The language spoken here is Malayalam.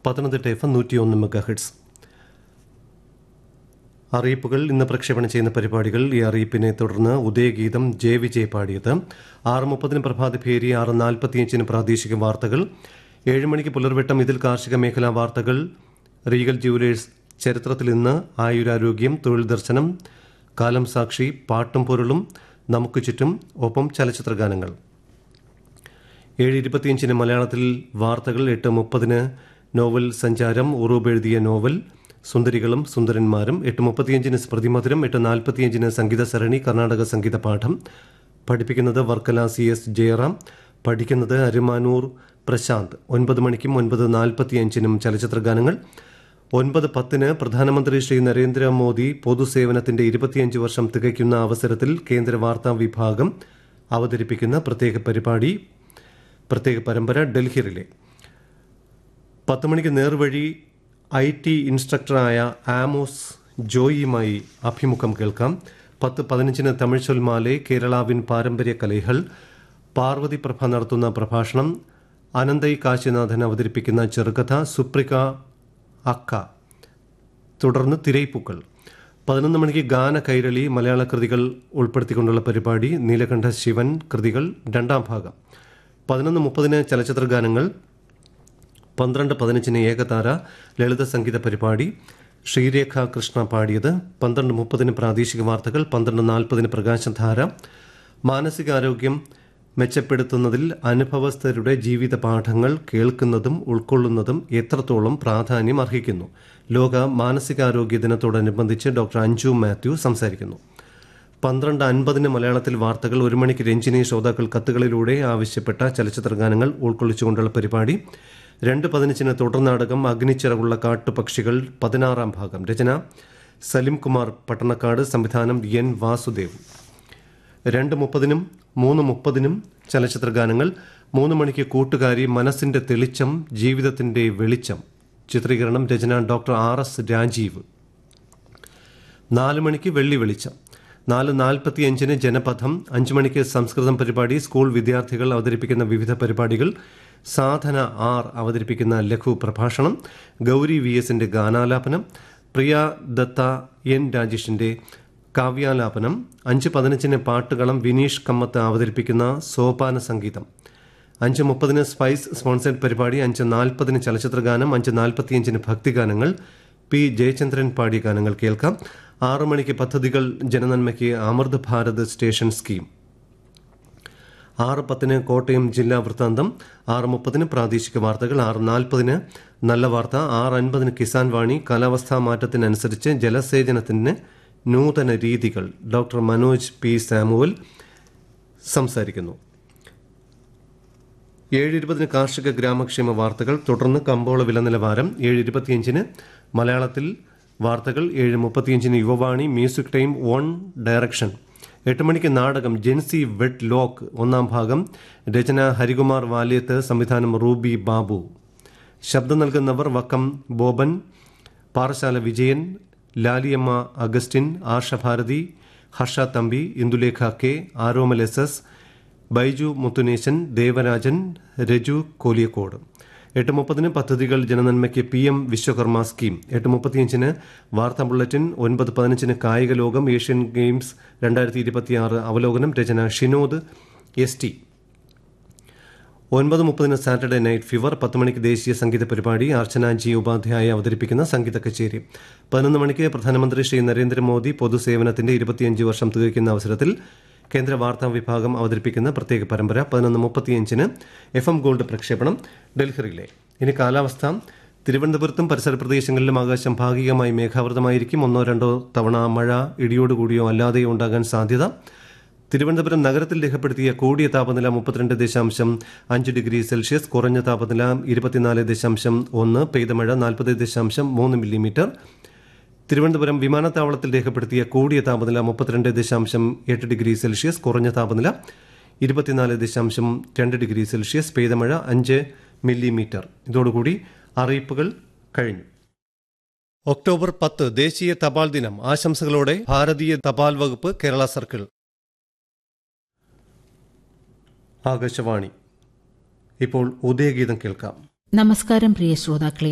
പത്തനംതിട്ട എഫ് നൂറ്റിയൊന്ന് മെഗാഹിറ്റ്സ് അറിയിപ്പുകൾ ഇന്ന് പ്രക്ഷേപണം ചെയ്യുന്ന പരിപാടികൾ ഈ അറിയിപ്പിനെ തുടർന്ന് ഉദയഗീതം ജെ വിജയ് പാടിയത് ആറ് മുപ്പതിന് പ്രഭാത ഭേരി ആറ് നാൽപ്പത്തിയഞ്ചിന് പ്രാദേശിക വാർത്തകൾ ഏഴ് മണിക്ക് പുലർവെട്ടം ഇതിൽ കാർഷിക മേഖലാ വാർത്തകൾ റീഗൽ ജുവലേഴ്സ് ചരിത്രത്തിൽ ഇന്ന് ആയുരാരോഗ്യം തൊഴിൽ ദർശനം കാലം സാക്ഷി പാട്ടും പൊരുളും നമുക്ക് ചുറ്റും ഒപ്പം ചലച്ചിത്ര ഗാനങ്ങൾ ഏഴ് ഇരുപത്തിയഞ്ചിന് മലയാളത്തിൽ വാർത്തകൾ എട്ട് മുപ്പതിന് നോവൽ സഞ്ചാരം ഉറൂബ് എഴുതിയ നോവൽ സുന്ദരികളും സുന്ദരന്മാരും എട്ട് മുപ്പത്തിയഞ്ചിന് സ്മൃതിമധുരം എട്ട് നാൽപ്പത്തിയഞ്ചിന് സംഗീത സരണി കർണാടക സംഗീത പാഠം പഠിപ്പിക്കുന്നത് വർക്കല സി എസ് ജയറാം പഠിക്കുന്നത് അരുമാനൂർ പ്രശാന്ത് ഒൻപത് മണിക്കും ഒൻപത് നാൽപ്പത്തിയഞ്ചിനും ചലച്ചിത്ര ഗാനങ്ങൾ ഒൻപത് പത്തിന് പ്രധാനമന്ത്രി ശ്രീ നരേന്ദ്രമോദി പൊതുസേവനത്തിന്റെ ഇരുപത്തിയഞ്ച് വർഷം തികയ്ക്കുന്ന അവസരത്തിൽ കേന്ദ്ര വാർത്താ വിഭാഗം അവതരിപ്പിക്കുന്ന പ്രത്യേക പരിപാടി പ്രത്യേക പരമ്പര ഡൽഹി റിലേ പത്ത് മണിക്ക് നേർവഴി ഐ ടി ഇൻസ്ട്രക്ടറായ ആമോസ് ജോയിയുമായി അഭിമുഖം കേൾക്കാം പത്ത് പതിനഞ്ചിന് തമിഴ് ചൊൽമാലെ കേരളാവിൻ പാരമ്പര്യ കലൈകൾ പാർവതി പ്രഭ നടത്തുന്ന പ്രഭാഷണം അനന്തൈ കാശിനാഥൻ അവതരിപ്പിക്കുന്ന ചെറുകഥ സുപ്രിക അക്ക തുടർന്ന് തിരൈപ്പൂക്കൾ പതിനൊന്ന് മണിക്ക് ഗാന കൈരളി മലയാള കൃതികൾ ഉൾപ്പെടുത്തിക്കൊണ്ടുള്ള പരിപാടി നീലകണ്ഠ ശിവൻ കൃതികൾ രണ്ടാം ഭാഗം പതിനൊന്ന് മുപ്പതിന് ചലച്ചിത്ര ഗാനങ്ങൾ പന്ത്രണ്ട് പതിനഞ്ചിന് ഏകതാര ലളിത സംഗീത പരിപാടി ശ്രീരേഖ കൃഷ്ണ പാടിയത് പന്ത്രണ്ട് മുപ്പതിന് പ്രാദേശിക വാർത്തകൾ പന്ത്രണ്ട് നാൽപ്പതിന് പ്രകാശധാര മാനസികാരോഗ്യം മെച്ചപ്പെടുത്തുന്നതിൽ അനുഭവസ്ഥരുടെ ജീവിത പാഠങ്ങൾ കേൾക്കുന്നതും ഉൾക്കൊള്ളുന്നതും എത്രത്തോളം പ്രാധാന്യം അർഹിക്കുന്നു ലോക മാനസികാരോഗ്യ ദിനത്തോടനുബന്ധിച്ച് ഡോക്ടർ അഞ്ജു മാത്യു സംസാരിക്കുന്നു പന്ത്രണ്ട് അൻപതിന് മലയാളത്തിൽ വാർത്തകൾ ഒരു മണിക്ക് രഞ്ജിനി ശ്രോതാക്കൾ കത്തുകളിലൂടെ ആവശ്യപ്പെട്ട ചലച്ചിത്ര ഗാനങ്ങൾ ഉൾക്കൊള്ളിച്ചുകൊണ്ടുള്ള പരിപാടി രണ്ട് പതിനഞ്ചിന് തുടർനാടകം അഗ്നിച്ചിറകുള്ള കാട്ടുപക്ഷികൾ പതിനാറാം ഭാഗം രചന സലിം കുമാർ പട്ടണക്കാട് സംവിധാനം എൻ വാസുദേവ് രണ്ട് മുപ്പതിനും മൂന്ന് മുപ്പതിനും ചലച്ചിത്ര ഗാനങ്ങൾ മൂന്ന് മണിക്ക് കൂട്ടുകാരി മനസ്സിന്റെ തെളിച്ചം ജീവിതത്തിന്റെ വെളിച്ചം ചിത്രീകരണം രചന ഡോക്ടർ ആർ എസ് രാജീവ് നാല് മണിക്ക് വെള്ളി വെളിച്ചം നാല് നാൽപ്പത്തിയഞ്ചിന് ജനപഥം അഞ്ച് മണിക്ക് സംസ്കൃതം പരിപാടി സ്കൂൾ വിദ്യാർത്ഥികൾ അവതരിപ്പിക്കുന്ന വിവിധ പരിപാടികൾ സാധന ആർ അവതരിപ്പിക്കുന്ന ലഘു പ്രഭാഷണം ഗൗരി വി എസിന്റെ ഗാനാലാപനം പ്രിയ ദത്ത എൻ രാജേഷിന്റെ കാവ്യാലാപനം അഞ്ച് പതിനഞ്ചിന് പാട്ടുകളം വിനീഷ് കമ്മത്ത് അവതരിപ്പിക്കുന്ന സോപാന സംഗീതം അഞ്ച് മുപ്പതിന് സ്പൈസ് സ്പോൺസേഡ് പരിപാടി അഞ്ച് നാൽപ്പതിന് ചലച്ചിത്ര ഗാനം അഞ്ച് നാൽപ്പത്തിയഞ്ചിന് ഭക്തിഗാനങ്ങൾ പി ജയചന്ദ്രൻ പാടിയ ഗാനങ്ങൾ കേൾക്കാം ആറു മണിക്ക് പദ്ധതികൾ ജനനന്മയ്ക്ക് അമൃത് ഭാരത് സ്റ്റേഷൻ സ്കീം ആറ് പത്തിന് കോട്ടയം ജില്ലാ വൃത്താന്തം ആറ് മുപ്പതിന് പ്രാദേശിക വാർത്തകൾ ആറ് നാൽപ്പതിന് നല്ല വാർത്ത ആറ് അൻപതിന് കിസാൻ വാണി കാലാവസ്ഥാ മാറ്റത്തിനനുസരിച്ച് ജലസേചനത്തിന് നൂതന രീതികൾ ഡോക്ടർ മനോജ് പി സാമുവൽ സംസാരിക്കുന്നു ഏഴ് ഇരുപതിന് കാർഷിക ഗ്രാമക്ഷേമ വാർത്തകൾ തുടർന്ന് കമ്പോള വില നിലവാരം ഏഴ് ഇരുപത്തിയഞ്ചിന് മലയാളത്തിൽ വാർത്തകൾ ഏഴ് മുപ്പത്തിയഞ്ചിന് Yuvavani music time one direction എട്ട് മണിക്ക് നാടകം ജെൻസി വെറ്റ് ലോക്ക് ഒന്നാം ഭാഗം രചന ഹരികുമാർ വാലിയത്ത് സംവിധാനം റൂബി ബാബു ശബ്ദം നൽകുന്നവർ Vakkom Boban Parassala Vijayan Laliyamma Augustine Arsha Bharathi Harsha Thampi Indulekha K Aromal S S Baiju Muthunesan Devarajan Raju Koliyakode എട്ട് മുപ്പതിന് പദ്ധതികൾ ജനനന്മയ്ക്ക് പി എം വിശ്വകർമ്മ സ്കീം എട്ട് മുപ്പത്തിയഞ്ചിന് വാർത്താ ബുള്ളറ്റിൻ ഒൻപത് പതിനഞ്ചിന് കായിക ലോകം ഏഷ്യൻ ഗെയിംസ് രണ്ടായിരത്തി ഇരുപത്തിയാറ് അവലോകനം രചന ഷിനോദ് എസ് ടി ഒൻപത് മുപ്പതിന് സാറ്റർഡേ നൈറ്റ് ഫീവർ പത്ത് മണിക്ക് ദേശീയ സംഗീത പരിപാടി അർച്ചന ജി ഉപാധ്യായ അവതരിപ്പിക്കുന്ന സംഗീത കച്ചേരി പതിനൊന്ന് മണിക്ക് പ്രധാനമന്ത്രി ശ്രീ നരേന്ദ്രമോദി പൊതുസേവനത്തിന്റെ ഇരുപത്തിയഞ്ച് വർഷം തികയ്ക്കുന്ന അവസരത്തിൽ കേന്ദ്ര വാർത്താ വിഭാഗം അവതരിപ്പിക്കുന്ന പ്രത്യേക പരമ്പര പതിനൊന്ന് മുപ്പത്തിയഞ്ചിന് എഫ് എം ഗോൾഡ് പ്രക്ഷേപണം ഡൽഹിയിലെ ഇനി കാലാവസ്ഥ തിരുവനന്തപുരത്തും പരിസര പ്രദേശങ്ങളിലും ആകാശം ഭാഗികമായി മേഘാവൃതമായിരിക്കും ഒന്നോ രണ്ടോ തവണ മഴ ഇടിയോടുകൂടിയോ അല്ലാതെയോ ഉണ്ടാകാൻ സാധ്യത തിരുവനന്തപുരം നഗരത്തിൽ രേഖപ്പെടുത്തിയ കൂടിയ താപനില മുപ്പത്തിരണ്ട് ദശാംശം അഞ്ച് ഡിഗ്രി സെൽഷ്യസ് കുറഞ്ഞ താപനില ഇരുപത്തിനാല് ദശാംശം ഒന്ന് പെയ്ത മഴ നാൽപ്പത് ദശാംശം മൂന്ന് മില്ലിമീറ്റർ തിരുവനന്തപുരം വിമാനത്താവളത്തിൽ രേഖപ്പെടുത്തിയ കൂടിയ താപനില മുപ്പത്തിരണ്ട് ദശാംശം എട്ട് ഡിഗ്രി സെൽഷ്യസ് കുറഞ്ഞ താപനില ഇരുപത്തിനാല് ദശാംശം രണ്ട് ഡിഗ്രി സെൽഷ്യസ് പെയ്ത മഴ അഞ്ച് മില്ലിമീറ്റർ ഇതോടുകൂടി അറിയിപ്പുകൾ കഴിഞ്ഞു ഒക്ടോബർ പത്ത് ദേശീയ തപാൽ ദിനം ആശംസകളോടെ ഭാരതീയ തപാൽ വകുപ്പ് കേരള സർക്കിൾ ആകാശവാണി ഇപ്പോൾ ഉദയഗീതം കേൾക്കാം നമസ്കാരം പ്രിയ ശ്രോതാക്കളെ